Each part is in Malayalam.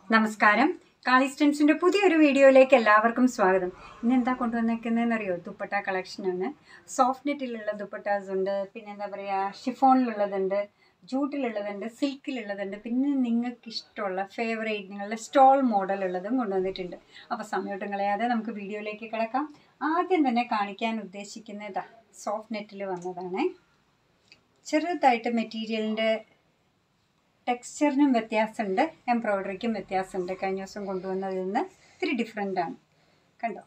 നമസ്കാരം കാളിസ്റ്റൻസിന്റെ പുതിയൊരു വീഡിയോയിലേക്ക് എല്ലാവർക്കും സ്വാഗതം ഇന്ന് എന്താ കൊണ്ടുവന്നേക്കുന്നതെന്ന് അറിയോ ദുപ്പട്ട കളക്ഷനാണ് സോഫ്റ്റ് നെറ്റിലുള്ള ദുപ്പട്ടാസ് ഉണ്ട് പിന്നെ എന്താ പറയുക ഷിഫോണിലുള്ളതുണ്ട് ജൂട്ടിലുള്ളതുണ്ട് സിൽക്കിലുള്ളതുണ്ട് പിന്നെ നിങ്ങൾക്ക് ഇഷ്ടമുള്ള ഫേവറേറ്റ് നിങ്ങളുടെ സ്റ്റോൾ മോഡലുള്ളതും കൊണ്ടുവന്നിട്ടുണ്ട് അപ്പോൾ സമയോട്ടം കളയാതെ നമുക്ക് വീഡിയോയിലേക്ക് കിടക്കാം ആദ്യം തന്നെ കാണിക്കാൻ ഉദ്ദേശിക്കുന്നത് സോഫ്റ്റ് നെറ്റിൽ വന്നതാണ് ചെറുതായിട്ട് മെറ്റീരിയലിൻ്റെ ടെക്സ്ചറിനും വ്യത്യാസമുണ്ട് എംബ്രോയ്ഡറിക്കും വ്യത്യാസമുണ്ട് കഴിഞ്ഞ ദിവസം കൊണ്ടുവന്നതിൽ നിന്ന് ഇത്തിരി ഡിഫറെൻ്റ് ആണ് കണ്ടോ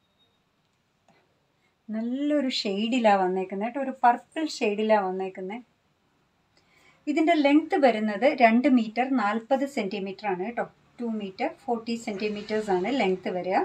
നല്ലൊരു ഷെയ്ഡിലാണ് വന്നേക്കുന്നത് കേട്ടോ ഒരു പർപ്പിൾ ഷെയ്ഡിലാണ് വന്നേക്കുന്നത് ഇതിൻ്റെ ലെങ്ത് വരുന്നത് രണ്ട് മീറ്റർ നാൽപ്പത് സെൻറ്റിമീറ്റർ ആണ് കേട്ടോ ടു മീറ്റർ ഫോർട്ടി സെൻറ്റിമീറ്റേഴ്സ് ആണ് ലെങ്ത് വരിക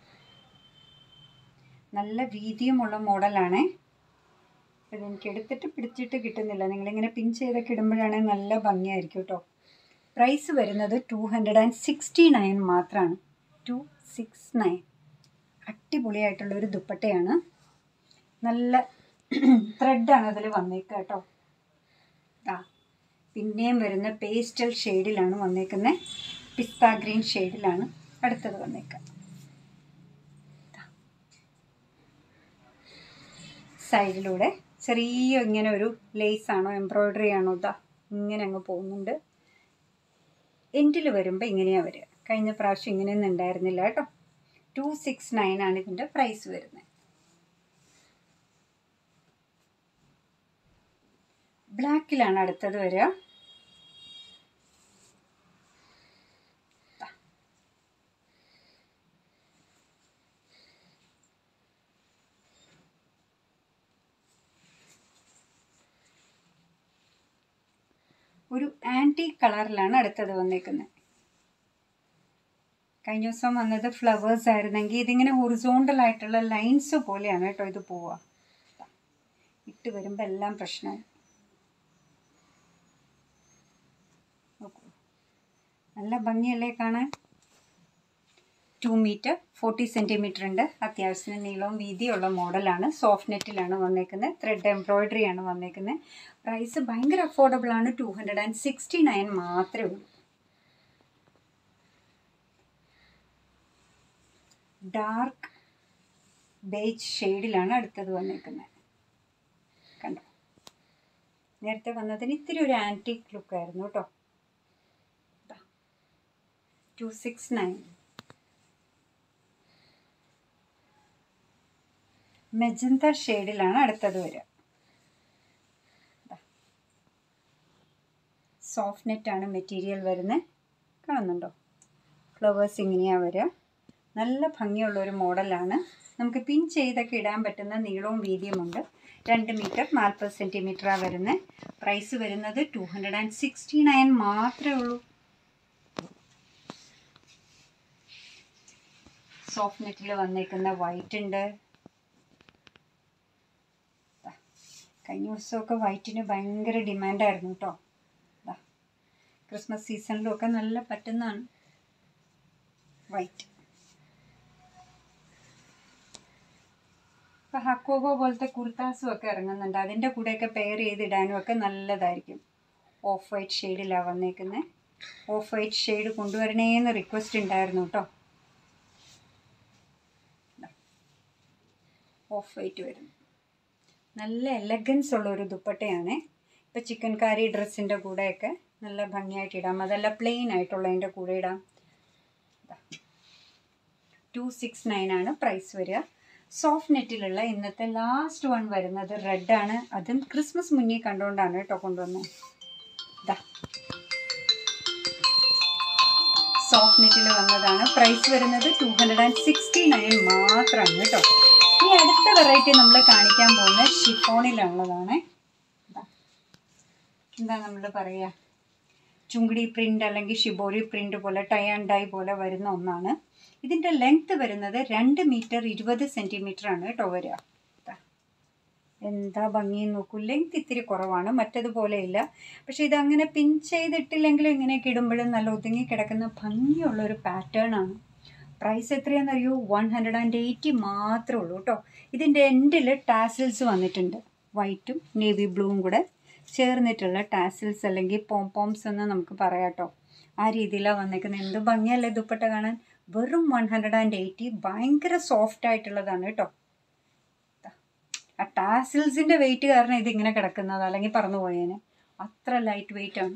നല്ല വീതിയുമുള്ള മോഡലാണേ ഇത് എനിക്ക് എടുത്തിട്ട് പിടിച്ചിട്ട് കിട്ടുന്നില്ല നിങ്ങളിങ്ങനെ പിൻ ചെയ്തൊക്കെ ഇടുമ്പോഴാണ് നല്ല ഭംഗിയായിരിക്കും കേട്ടോ പ്രൈസ് വരുന്നത് two hundred and sixty nine മാത്രമാണ് ടു സിക്സ് നയൻ അടിപൊളിയായിട്ടുള്ള ഒരു ദുപ്പട്ടയാണ് നല്ല ത്രെഡാണ് അതിൽ വന്നേക്കുക കേട്ടോ ആ പിന്നെയും വരുന്ന പേസ്റ്റൽ ഷെയ്ഡിലാണ് വന്നേക്കുന്നത് പിസ്ത ഗ്രീൻ ഷെയ്ഡിലാണ് അടുത്തത് വന്നേക്കുക സൈഡിലൂടെ ചെറിയ ഇങ്ങനെ ഒരു ലേസ് ആണോ എംബ്രോയ്ഡറി ആണോ ഇതാ ഇങ്ങനെ അങ്ങ് പോകുന്നുണ്ട് എൻഡിൽ വരുമ്പോൾ ഇങ്ങനെയാണ് വരിക കഴിഞ്ഞ പ്രാവശ്യം ഇങ്ങനെയൊന്നും ഉണ്ടായിരുന്നില്ല കേട്ടോ ടു സിക്സ് നയൻ ആണ് ഇതിൻ്റെ പ്രൈസ് വരുന്നത് ബ്ലാക്കിലാണ് അടുത്തത് വരിക ഒരു ആൻറ്റി കളറിലാണ് അടുത്തത് വന്നേക്കുന്നത് കഴിഞ്ഞ ദിവസം വന്നത് ഫ്ലവേഴ്സ് ആയിരുന്നെങ്കിൽ ഇതിങ്ങനെ ഹൊറിസോണ്ടൽ ആയിട്ടുള്ള ലൈൻസ് പോലെയാണ് കേട്ടോ ഇത് പോവുക ഇട്ട് വരുമ്പോൾ എല്ലാം പ്രശ്നമായി നോക്കൂ നല്ല ഭംഗിയല്ലേ കാണാൻ ടു മീറ്റർ ഫോർട്ടി സെൻറ്റിമീറ്റർ ഉണ്ട് അത്യാവശ്യത്തിന് നീളവും വീതിയുള്ള മോഡലാണ് സോഫ്റ്റ് നെറ്റിലാണ് വന്നേക്കുന്നത് ത്രെഡ് എംബ്രോയ്ഡറി ആണ് വന്നേക്കുന്നത് പ്രൈസ് ഭയങ്കര അഫോർഡബിൾ ആണ് two hundred and sixty nine മാത്രമേ ഉള്ളൂ ഡാർക്ക് ബേജ് ഷെയ്ഡിലാണ് അടുത്തത് വന്നേക്കുന്നത് കണ്ടോ നേരത്തെ വന്നതിന് ഇത്തിരി ഒരു ആൻറ്റിക് ലുക്കായിരുന്നു കേട്ടോ ടു സിക്സ് നയൻ മെജന്ത ഷെയ്ഡിലാണ് അടുത്തത് വരിക സോഫ്റ്റ് നെറ്റാണ് മെറ്റീരിയൽ വരുന്നത് കാണുന്നുണ്ടോ ഫ്ലവേഴ്സ് ഇങ്ങനെയാണ് വരിക നല്ല ഭംഗിയുള്ള ഒരു മോഡലാണ് നമുക്ക് പിൻ ചെയ്തൊക്കെ ഇടാൻ പറ്റുന്ന നീളവും വീതിയുമുണ്ട് രണ്ട് മീറ്റർ നാൽപ്പത് സെൻറ്റിമീറ്ററാണ് വരുന്നത് പ്രൈസ് വരുന്നത് two hundred and sixty nine മാത്രമേ ഉള്ളൂ സോഫ്റ്റ് നെറ്റിൽ വന്നേക്കുന്ന വൈറ്റ് ഉണ്ട് കഴിഞ്ഞ ദിവസമൊക്കെ വൈറ്റിന് ഭയങ്കര ഡിമാൻഡായിരുന്നു കേട്ടോ ക്രിസ്മസ് സീസണിലും ഒക്കെ നല്ല പറ്റുന്നതാണ് വൈറ്റ് ഇപ്പം ഹക്കോബോ പോലത്തെ കുർത്താസും ഒക്കെ ഇറങ്ങുന്നുണ്ട് അതിൻ്റെ കൂടെയൊക്കെ പെയർ ചെയ്തിടാനും ഒക്കെ നല്ലതായിരിക്കും ഓഫ് വൈറ്റ് ഷെയ്ഡിലാണ് വന്നേക്കുന്നത് ഓഫ് വൈറ്റ് ഷെയ്ഡ് കൊണ്ടുവരണേന്ന് റിക്വസ്റ്റ് ഉണ്ടായിരുന്നു കേട്ടോ ഓഫ് വൈറ്റ് വരുന്നു നല്ല എലഗൻസ് ഉള്ള ഒരു ദുപ്പട്ടയാണ് ഇപ്പോൾ ചിക്കൻ കാരി ഡ്രസ്സിൻ്റെ കൂടെയൊക്കെ നല്ല ഭംഗിയായിട്ട് ഇടാം അതല്ല പ്ലെയിൻ ആയിട്ടുള്ളതിൻ്റെ കൂടെ ഇടാം ടു സിക്സ് നയൻ ആണ് പ്രൈസ് വരിക സോഫ്റ്റ് നെറ്റിലുള്ള ഇന്നത്തെ ലാസ്റ്റ് വൺ വരുന്നത് റെഡാണ് അതും ക്രിസ്മസ് മുന്നേ കണ്ടുകൊണ്ടാണ് കേട്ടോ കൊണ്ടുവന്നത് ഇതാ സോഫ്റ്റ് നെറ്റിൽ വന്നതാണ് പ്രൈസ് വരുന്നത് two hundred and sixty nine മാത്രമാണ് കേട്ടോ ഈ അടുത്ത വെറൈറ്റി നമ്മൾ കാണിക്കാൻ പോകുന്ന ഷിഫോണിലുള്ളതാണ് എന്താ നമ്മൾ പറയുക ചുങ്കിടി പ്രിൻ്റ് അല്ലെങ്കിൽ ഷിബോരി പ്രിൻ്റ് പോലെ ടൈ ആൻഡ് ഡൈ പോലെ വരുന്ന ഒന്നാണ് ഇതിൻ്റെ ലെങ്ത്ത് വരുന്നത് രണ്ട് മീറ്റർ ഇരുപത് സെൻറ്റിമീറ്റർ ആണ് കേട്ടോ വരിക എന്താ ഭംഗി നോക്കൂ ലെങ്ത് ഇത്തിരി കുറവാണ് മറ്റതുപോലെയില്ല പക്ഷേ ഇതങ്ങനെ പിൻ ചെയ്തിട്ടില്ലെങ്കിലും ഇങ്ങനെയൊക്കെ ഇടുമ്പോഴും നല്ല ഒതുങ്ങി കിടക്കുന്ന ഭംഗിയുള്ള ഒരു പാറ്റേൺ ആണ് പ്രൈസ് എത്രയാണെന്നറിയോ വൺ ഹൺഡ്രഡ് ആൻഡ് എയ്റ്റി മാത്രമേ ഉള്ളൂ കേട്ടോ ഇതിൻ്റെ എൻഡിൽ ടാസിൽസ് വന്നിട്ടുണ്ട് വൈറ്റും നേവി ബ്ലൂവും കൂടെ ചേർന്നിട്ടുള്ള ടാസിൽസ് അല്ലെങ്കിൽ പോംപോംസ് എന്ന് നമുക്ക് പറയാം കേട്ടോ ആ രീതിയിലാണ് വന്നേക്കുന്നത് എന്ത് ഭംഗിയല്ലേ ദുപ്പട്ട കാണാൻ വെറും വൺ ഹൺഡ്രഡ് ആൻഡ് എയ്റ്റി ഭയങ്കര സോഫ്റ്റ് ആയിട്ടുള്ളതാണ് കേട്ടോ ആ ടാസിൽസിൻ്റെ വെയിറ്റ് കാരണം ഇതിങ്ങനെ കിടക്കുന്നത് അല്ലെങ്കിൽ പറന്നു പോയേനെ അത്ര ലൈറ്റ് വെയിറ്റ് ആണ്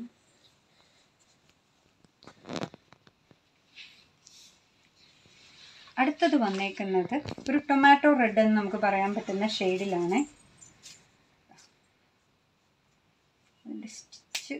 അടുത്തത് വന്നേക്കുന്നത് ഒരു ടൊമാറ്റോ റെഡ് എന്ന് നമുക്ക് പറയാൻ പറ്റുന്ന ഷെയ്ഡിലാണ് അതിൻ്റെ സ്റ്റിച്ച്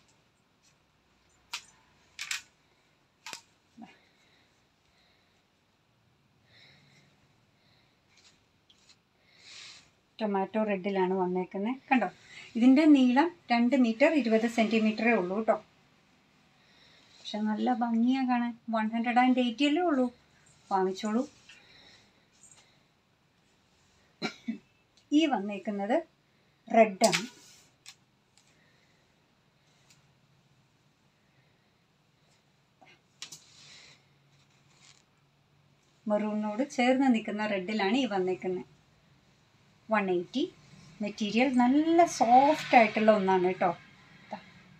ടൊമാറ്റോ റെഡിലാണ് വന്നേക്കുന്നത് കണ്ടോ ഇതിൻ്റെ നീളം രണ്ട് മീറ്റർ ഇരുപത് സെൻറ്റിമീറ്ററേ ഉള്ളൂ കേട്ടോ പക്ഷെ നല്ല ഭംഗിയാണ് കാണാൻ വൺ ഹൺഡ്രഡ് ആൻഡ് എയ്റ്റി അല്ലേ ഉള്ളൂ വാങ്ങിച്ചോളൂ ഈ വന്നേക്കുന്നത് റെഡാണ് മെറൂണിനോട് ചേർന്ന് നിൽക്കുന്ന റെഡിലാണ് ഈ വന്നേക്കുന്നത് വൺ എയ്റ്റി മെറ്റീരിയൽ നല്ല സോഫ്റ്റ് ആയിട്ടുള്ള ഒന്നാണ് കേട്ടോ ദാ.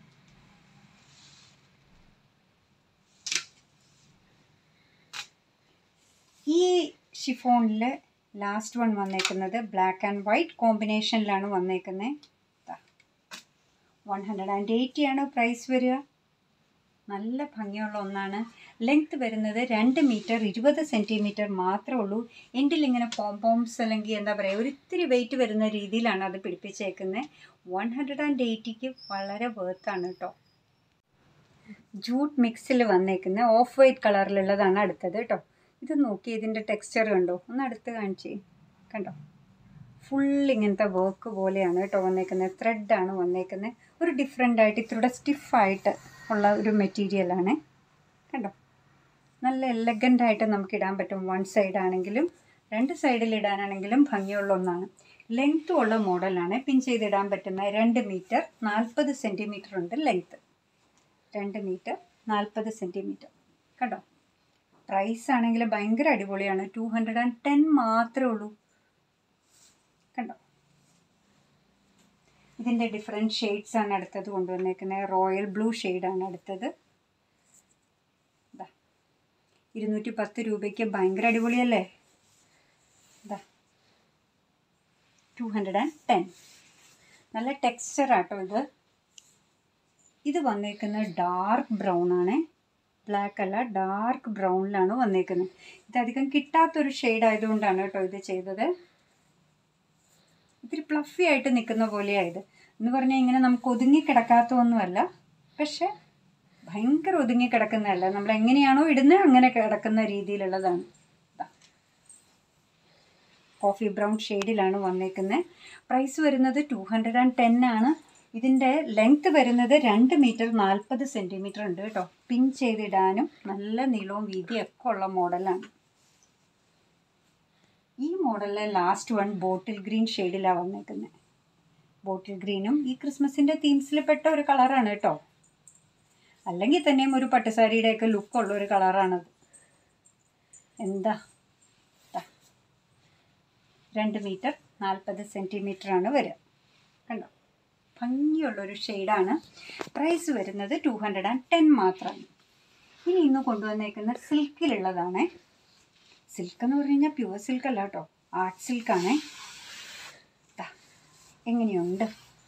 ഈ ഷിഫോണിൽ ലാസ്റ്റ് വൺ വന്നേക്കുന്നത് ബ്ലാക്ക് ആൻഡ് വൈറ്റ് കോമ്പിനേഷനിലാണ് വന്നേക്കുന്നത് വൺ ഹൺഡ്രഡ് ആൻഡ് എയ്റ്റി ആണ് പ്രൈസ് വരിക നല്ല ഭംഗിയുള്ള ഒന്നാണ് ലെങ്ത് വരുന്നത് രണ്ട് മീറ്റർ ഇരുപത് സെൻറ്റിമീറ്റർ മാത്രമേ ഉള്ളൂ എൻഡിൽ ഇങ്ങനെ പോംപോംസ് അല്ലെങ്കിൽ എന്താ പറയുക ഒരു ഇത്തിരി വെയിറ്റ് വരുന്ന രീതിയിലാണ് അത് പിടിപ്പിച്ചേക്കുന്നത് വൺ ഹൺഡ്രഡ് ആൻഡ് എയ്റ്റിക്ക് വളരെ വേർത്താണ് കേട്ടോ ജൂട്ട് മിക്സിൽ വന്നേക്കുന്ന ഓഫ് വൈറ്റ് കളറിലുള്ളതാണ് അടുത്തത് കേട്ടോ ഇത് നോക്കി ഇതിൻ്റെ ടെക്സ്ചർ കണ്ടോ ഒന്ന് അടുത്ത് കാണിച്ചേ കണ്ടോ ഫുൾ ഇങ്ങനത്തെ വർക്ക് പോലെയാണ് കേട്ടോ വന്നേക്കുന്നത് ത്രെഡാണ് വന്നേക്കുന്നത് ഒരു ഡിഫറെൻ്റ് ആയിട്ട് ഇത്തിരി സ്റ്റിഫായിട്ട് ഉള്ള ഒരു മെറ്റീരിയലാണ് കണ്ടോ നല്ല എലഗൻ്റ് ആയിട്ട് നമുക്ക് ഇടാൻ പറ്റും വൺ സൈഡ് ആണെങ്കിലും രണ്ട് സൈഡിൽ ഇടാനാണെങ്കിലും ഭംഗിയുള്ള ഒന്നാണ് ലെങ്ത്തും ഉള്ള മോഡലാണ് പിൻ ചെയ്തിടാൻ പറ്റുന്ന രണ്ട് മീറ്റർ നാൽപ്പത് സെൻറ്റിമീറ്റർ ഉണ്ട് ലെങ്ത്ത് രണ്ട് മീറ്റർ നാൽപ്പത് സെൻറ്റിമീറ്റർ കണ്ടോ പ്രൈസ് ആണെങ്കിൽ ഭയങ്കര അടിപൊളിയാണ് ടു ഹൺഡ്രഡ് ആൻഡ് ടെൻ മാത്രമേ ഉള്ളൂ കണ്ടോ ഇതിൻ്റെ ഡിഫറെൻറ്റ് ഷെയ്ഡ്സ് ആണ് അടുത്തത് കൊണ്ടുവന്നേക്കുന്നത് റോയൽ ബ്ലൂ ഷെയ്ഡാണ് അടുത്തത് ഇതാ ഇരുന്നൂറ്റി പത്ത് രൂപയ്ക്ക് ഭയങ്കര അടിപൊളിയല്ലേ ഇതാ ടു ഹൺഡ്രഡ് ആൻഡ് ടെൻ നല്ല ടെക്സ്ചർ ആട്ടോ ഇത് ഇത് വന്നേക്കുന്നത് ഡാർക്ക് ബ്രൗൺ ആണ് ബ്ലാക്ക് അല്ല ഡാർക്ക് ബ്രൗണിലാണ് വന്നേക്കുന്നത് ഇതധികം കിട്ടാത്തൊരു ഷെയ്ഡ് ആയതുകൊണ്ടാണ് കേട്ടോ ഇത് ചെയ്തത് ഇത്തിരി പ്ലഫി ആയിട്ട് നിൽക്കുന്ന പോലെയായത് എന്ന് പറഞ്ഞാൽ ഇങ്ങനെ നമുക്ക് ഒതുങ്ങി കിടക്കാത്തതൊന്നുമല്ല പക്ഷെ ഭയങ്കര ഒതുങ്ങി കിടക്കുന്നതല്ല നമ്മൾ എങ്ങനെയാണോ ഇടുന്നത് അങ്ങനെ കിടക്കുന്ന രീതിയിലുള്ളതാണ് ദാ. കോഫി ബ്രൗൺ ഷെയ്ഡിലാണ് വന്നേക്കുന്നത് പ്രൈസ് വരുന്നത് ടു ഹൺഡ്രഡ് ആൻഡ് ടെൻ ആണ് ഇതിൻ്റെ ലെങ്ത് വരുന്നത് രണ്ട് മീറ്റർ നാൽപ്പത് സെൻറ്റിമീറ്റർ ഉണ്ട് കേട്ടോ പിൻ ചെയ്തിടാനും നല്ല നീളവും വീതിയും ഒക്കെ ഉള്ള മോഡലാണ് ഈ മോഡലിലെ ലാസ്റ്റ് വൺ ബോട്ടിൽ ഗ്രീൻ ഷെയ്ഡിലാണ് വന്നേക്കുന്നത് ബോട്ടിൽ ഗ്രീനും ഈ ക്രിസ്മസിൻ്റെ തീംസിൽ പെട്ട ഒരു കളറാണ് കേട്ടോ അല്ലെങ്കിൽ തന്നെയും ഒരു പട്ടുസാരിയുടെയൊക്കെ ലുക്കുള്ള ഒരു കളറാണത് എന്താ ദാ. രണ്ട് മീറ്റർ നാൽപ്പത് സെൻറ്റിമീറ്റർ ആണ് വരിക കണ്ടോ ഭംഗിയുള്ളൊരു ഷെയ്ഡാണ് പ്രൈസ് വരുന്നത് ടു ഹൺഡ്രഡ് ആൻഡ് ടെൻ മാത്രമാണ് ഇനി ഇന്ന് കൊണ്ടുവന്നേക്കുന്ന സിൽക്കിലുള്ളതാണ് സിൽക്ക് എന്ന് പറഞ്ഞു കഴിഞ്ഞാൽ പ്യുവർ സിൽക്ക് അല്ല കേട്ടോ ആർട്ട് സിൽക്കാണേ ദാ, എങ്ങനെയുണ്ട്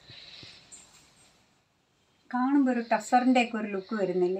കാണുമ്പോൾ ഒരു ടസറിൻ്റെ ഒക്കെ ഒരു ലുക്ക് വരുന്നില്ലേ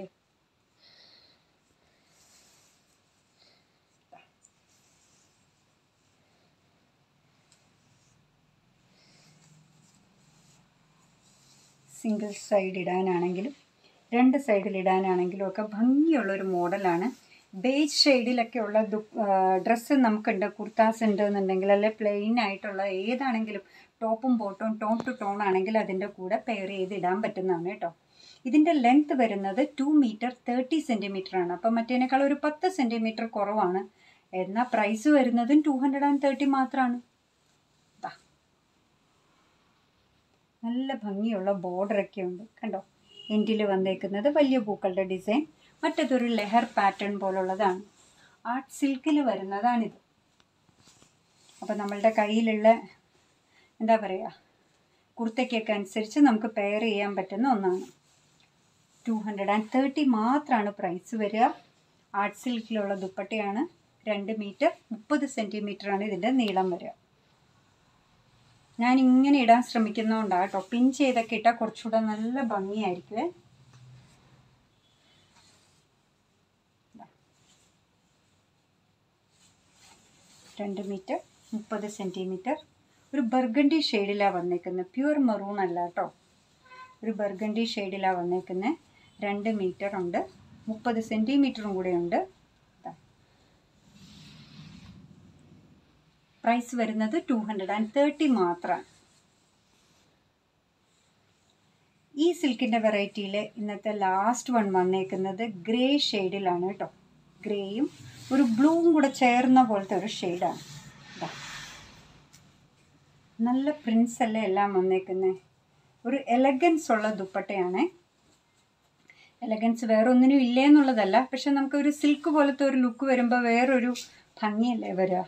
സിംഗിൾ സൈഡ് ഇടാനാണെങ്കിലും രണ്ട് സൈഡിൽ ഇടാനാണെങ്കിലും ഒക്കെ ഭംഗിയുള്ളൊരു മോഡലാണ് ബേജ് ഷെയ്ഡിലൊക്കെ ഉള്ള ഡ്രസ്സ് നമുക്കുണ്ട് കുർത്താസ് ഉണ്ട് എന്നുണ്ടെങ്കിൽ അല്ലെ പ്ലെയിൻ ആയിട്ടുള്ള ഏതാണെങ്കിലും ടോപ്പും ബോട്ടും ടോൺ ടു ടോൺ ആണെങ്കിൽ അതിൻ്റെ കൂടെ പെയർ ചെയ്ത് ഇടാൻ പറ്റുന്നതാണ് കേട്ടോ ഇതിൻ്റെ ലെങ്ത് വരുന്നത് ടു മീറ്റർ തേർട്ടി സെൻറ്റിമീറ്റർ ആണ് അപ്പം മറ്റേനേക്കാൾ ഒരു പത്ത് സെൻറ്റിമീറ്റർ കുറവാണ് എന്നാൽ പ്രൈസ് വരുന്നതും ടു ഹൺഡ്രഡ് ആൻഡ് തേർട്ടി മാത്രമാണ് ദാ. നല്ല ഭംഗിയുള്ള ബോർഡറൊക്കെ ഉണ്ട് കണ്ടോ എൻഡിൽ വന്നേക്കുന്നത് വലിയ പൂക്കളുടെ ഡിസൈൻ മറ്റതൊരു ലെഹർ പാറ്റേൺ പോലുള്ളതാണ് ആർട്ട് സിൽക്കിൽ വരുന്നതാണിത് അപ്പോൾ നമ്മളുടെ കയ്യിലുള്ള എന്താ പറയുക കുർത്തയ്ക്കൊക്കെ അനുസരിച്ച് നമുക്ക് പെയർ ചെയ്യാൻ പറ്റുന്ന ഒന്നാണ് ടു ഹൺഡ്രഡ് ആൻഡ് തേർട്ടി മാത്രമാണ് പ്രൈസ് വരിക ആർട്ട് സിൽക്കിലുള്ള ദുപ്പട്ടയാണ് രണ്ട് മീറ്റർ മുപ്പത് സെൻറ്റിമീറ്റർ ആണ് ഇതിൻ്റെ നീളം വരിക ഞാൻ ഇങ്ങനെ ഇടാൻ ശ്രമിക്കുന്നതുകൊണ്ടാണ് കേട്ടോ പിൻ ചെയ്തൊക്കെ ഇട്ടാൽ കുറച്ചുകൂടെ നല്ല ഭംഗിയായിരിക്കുമേ രണ്ട് മീറ്റർ മുപ്പത് സെൻറ്റിമീറ്റർ ഒരു ബർഗണ്ടി ഷെയ്ഡിലാണ് വന്നേക്കുന്നത് പ്യുവർ മറൂൺ അല്ല കേട്ടോ ഒരു ബർഗണ്ടി ഷെയ്ഡിലാണ് വന്നേക്കുന്നത് രണ്ട് മീറ്റർ ഉണ്ട് മുപ്പത് സെൻറ്റിമീറ്ററും കൂടെ ഉണ്ട് പ്രൈസ് വരുന്നത് ടു ഹൺഡ്രഡ് ആൻഡ് തേർട്ടി മാത്രമാണ് ഈ സിൽക്കിൻ്റെ വെറൈറ്റിയിൽ ഇന്നത്തെ ലാസ്റ്റ് വൺ വന്നേക്കുന്നത് ഗ്രേ ഷെയ്ഡിലാണ് കേട്ടോ ഗ്രേയും ഒരു ബ്ലൂവും കൂടെ ചേർന്ന പോലത്തെ ഒരു ഷെയ്ഡാണ് ഇതാ നല്ല പ്രിൻസ് അല്ലേ എല്ലാം വന്നേക്കുന്നത് ഒരു എലഗൻസ് ഉള്ള ദുപ്പട്ടയാണ് എലഗൻസ് വേറെ ഒന്നിനും ഇല്ലേ എന്നുള്ളതല്ല പക്ഷെ നമുക്കൊരു സിൽക്ക് പോലത്തെ ഒരു ലുക്ക് വരുമ്പോൾ വേറൊരു ഭംഗിയല്ലേ വരിക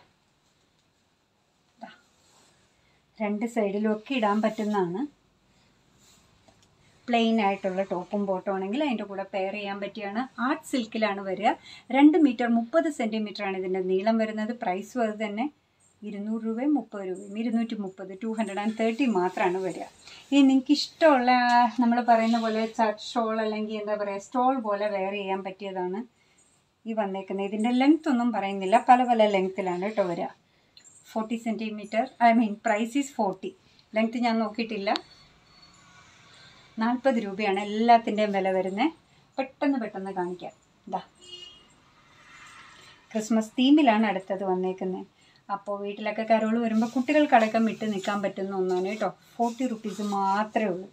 രണ്ട് സൈഡിലും ഒക്കെ ഇടാൻ പറ്റുന്നതാണ് പ്ലെയിൻ ആയിട്ടുള്ള ടോപ്പും ബോട്ടും ആണെങ്കിൽ അതിൻ്റെ കൂടെ പെയർ ചെയ്യാൻ പറ്റിയാണ് ആർട്ട് സിൽക്കിലാണ് വരിക രണ്ട് മീറ്റർ മുപ്പത് സെൻറ്റിമീറ്റർ ആണ് ഇതിൻ്റെ നീളം വരുന്നത് പ്രൈസും അത് തന്നെ ഇരുന്നൂറ് രൂപയും മുപ്പത് രൂപയും ഇരുന്നൂറ്റി മുപ്പത് ടു ഹൺഡ്രഡ് ആൻഡ് തേർട്ടി മാത്രമാണ് വരിക ഇനി നിങ്ങൾക്ക് ഇഷ്ടമുള്ള നമ്മൾ പറയുന്ന പോലെ ചർച്ച് ഷോൾ അല്ലെങ്കിൽ എന്താ പറയുക സ്റ്റോൾ പോലെ വെയർ ചെയ്യാൻ പറ്റിയതാണ് ഈ വന്നേക്കുന്നത് ഇതിൻ്റെ ലെങ്ത് ഒന്നും പറയുന്നില്ല പല പല ലെങ്ത്തിലാണ് കേട്ടോ വരിക forty centimetre I mean price is forty length ഞാൻ നോക്കിയിട്ടില്ല നാൽപ്പത് രൂപയാണ് എല്ലാത്തിൻ്റെയും വില വരുന്നത് പെട്ടെന്ന് പെട്ടെന്ന് കാണിക്കാം ഇതാ ക്രിസ്മസ് തീമിലാണ് അടുത്തത് വന്നേക്കുന്നത് അപ്പോൾ വീട്ടിലൊക്കെ കരോൾ വരുമ്പോൾ കുട്ടികൾക്കടക്കം ഇട്ട് നിൽക്കാൻ പറ്റുന്ന ഒന്നാണ് കേട്ടോ ഫോർട്ടി റുപ്പീസ് മാത്രമേ ഉള്ളൂ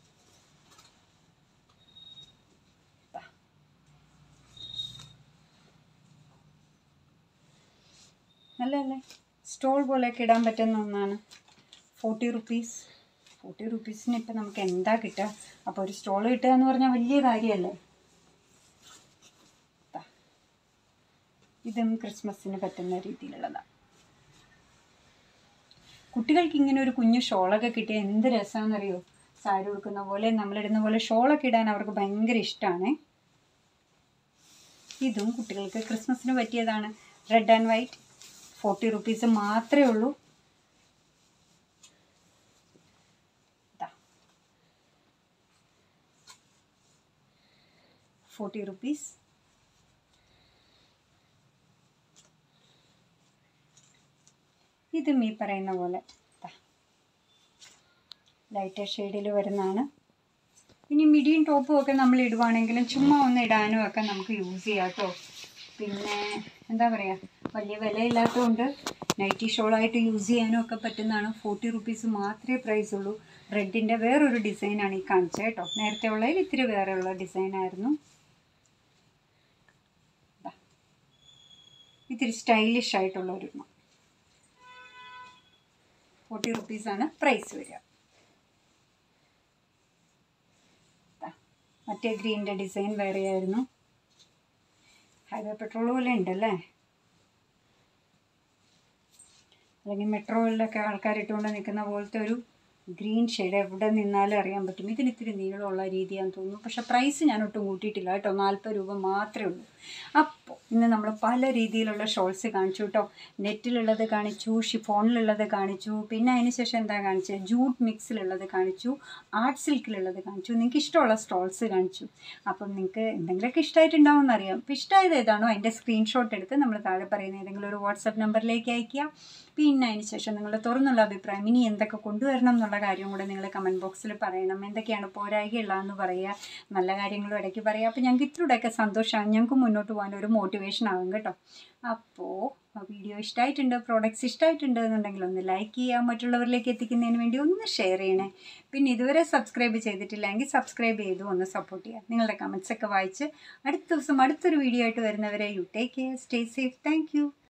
നല്ലല്ലേ സ്റ്റോൾ പോലെയൊക്കെ ഇടാൻ പറ്റുന്ന ഒന്നാണ് ഫോർട്ടി റുപ്പീസ് ഫോർട്ടി റുപ്പീസിന് ഇപ്പം നമുക്ക് എന്താ കിട്ടുക അപ്പോൾ ഒരു സ്റ്റോൾ കിട്ടുക എന്ന് പറഞ്ഞാൽ വലിയ കാര്യമല്ലേ ദാ. ഇതും ക്രിസ്മസിന് പറ്റുന്ന രീതിയിലുള്ളതാണ് കുട്ടികൾക്ക് ഇങ്ങനെ ഒരു കുഞ്ഞു ഷോളൊക്കെ കിട്ടിയാൽ എന്ത് രസമാണെന്നറിയോ സാരി ഉടുക്കുന്ന പോലെ നമ്മളിടുന്ന പോലെ ഷോളൊക്കെ ഇടാൻ അവർക്ക് ഭയങ്കര ഇഷ്ടമാണ് ഇതും കുട്ടികൾക്ക് ക്രിസ്മസിന് പറ്റിയതാണ് red and white forty rupees മാത്രമേ ഉള്ളൂ ഫോർട്ടി റുപ്പീസ് ഇതും ഈ പറയുന്ന പോലെ ലൈറ്റർ ഷെയ്ഡിൽ വരുന്നതാണ് ഇനി മിഡിയും ടോപ്പും ഒക്കെ നമ്മൾ ഇടുവാണെങ്കിലും ചുമ്മാ ഒന്ന് ഇടാനും ഒക്കെ നമുക്ക് യൂസ് ചെയ്യാം കേട്ടോ പിന്നെ എന്താ പറയുക വലിയ വിലയില്ലാത്തതുകൊണ്ട് നൈറ്റി ഷോളായിട്ട് യൂസ് ചെയ്യാനും ഒക്കെ പറ്റുന്നതാണ് ഫോർട്ടി റുപ്പീസ് മാത്രമേ പ്രൈസ് ഉള്ളൂ റെഡിൻ്റെ വേറൊരു ഡിസൈനാണ് ഈ കാണിച്ചത് കേട്ടോ നേരത്തെ ഉള്ളതിൽ ഇത്തിരി വേറെയുള്ള ഡിസൈനായിരുന്നു ദാ. ഇത്തിരി സ്റ്റൈലിഷ് ആയിട്ടുള്ള ഒരു ഫോർട്ടി റുപ്പീസാണ് പ്രൈസ് വരിക ദാ. മറ്റേ ഗ്രീൻ്റെ ഡിസൈൻ വേറെയായിരുന്നു ഹൈവേ പെട്രോൾ പോലെ ഉണ്ടല്ലേ അല്ലെങ്കിൽ മെട്രോയിലൊക്കെ ആൾക്കാർ ഇട്ടുകൊണ്ട് നിൽക്കുന്ന പോലത്തെ ഒരു ഗ്രീൻ ഷെയ്ഡ് എവിടെ നിന്നാലും അറിയാൻ പറ്റും ഇതിന് ഇത്തിരി നീളമുള്ള രീതിയാന്ന് തോന്നുന്നു പക്ഷെ പ്രൈസ് ഞാൻ ഒട്ടും കൂട്ടിയിട്ടില്ല കേട്ടോ നാൽപ്പത് രൂപ മാത്രമേ ഉള്ളൂ അപ്പോൾ ഇന്ന് നമ്മൾ പല രീതിയിലുള്ള ഷോൾസ് കാണിച്ചു കേട്ടോ നെറ്റിലുള്ളത് കാണിച്ചു ഷിഫോണിലുള്ളത് കാണിച്ചു പിന്നെ അതിന് ശേഷം എന്താ കാണിച്ചത് ജൂട്ട് മിക്സിലുള്ളത് കാണിച്ചു ആർട്ട് സിൽക്കിലുള്ളത് കാണിച്ചു നിങ്ങൾക്ക് ഇഷ്ടമുള്ള സ്റ്റോൾസ് കാണിച്ചു അപ്പം നിങ്ങൾക്ക് എന്തെങ്കിലുമൊക്കെ ഇഷ്ടമായിട്ടുണ്ടാവും എന്നറിയാം അപ്പോൾ ഇഷ്ടമായത് ഏതാണോ അതിൻ്റെ സ്ക്രീൻഷോട്ട് എടുത്ത് നമ്മൾ താഴെ പറയുന്ന ഏതെങ്കിലും ഒരു വാട്സപ്പ് നമ്പറിലേക്ക് അയക്കുക പിന്നെ അതിന് ശേഷം നിങ്ങൾ തുറന്നുള്ള അഭിപ്രായം ഇനി എന്തൊക്കെ കൊണ്ടുവരണം എന്നുള്ള കാര്യം കൂടെ നിങ്ങൾ കമൻറ്റ് ബോക്സിൽ പറയണം എന്തൊക്കെയാണ് പോരായികയുള്ളതെന്ന് പറയുക നല്ല കാര്യങ്ങളും ഇടയ്ക്ക് പറയുക അപ്പോൾ ഞങ്ങൾക്ക് ഇത്രയുടെയൊക്കെ സന്തോഷമാണ് ഞങ്ങൾക്ക് മുന്നോട്ട് പോകാൻ ഒരു മോട്ടിവേഷൻ ആകും കേട്ടോ അപ്പോൾ വീഡിയോ ഇഷ്ടമായിട്ടുണ്ട് പ്രോഡക്റ്റ്സ് ഇഷ്ടമായിട്ടുണ്ട് എന്നുണ്ടെങ്കിൽ ഒന്ന് ലൈക്ക് ചെയ്യുക മറ്റുള്ളവരിലേക്ക് എത്തിക്കുന്നതിന് വേണ്ടി ഒന്ന് ഷെയർ ചെയ്യണേ പിന്നെ ഇതുവരെ സബ്സ്ക്രൈബ് ചെയ്തിട്ടില്ലെങ്കിൽ സബ്സ്ക്രൈബ് ചെയ്തു ഒന്ന് സപ്പോർട്ട് ചെയ്യുക നിങ്ങളുടെ കമൻസ് ഒക്കെ വായിച്ച് അടുത്ത ദിവസം അടുത്തൊരു വീഡിയോ ആയിട്ട് വരുന്നവരെ you take care stay safe thank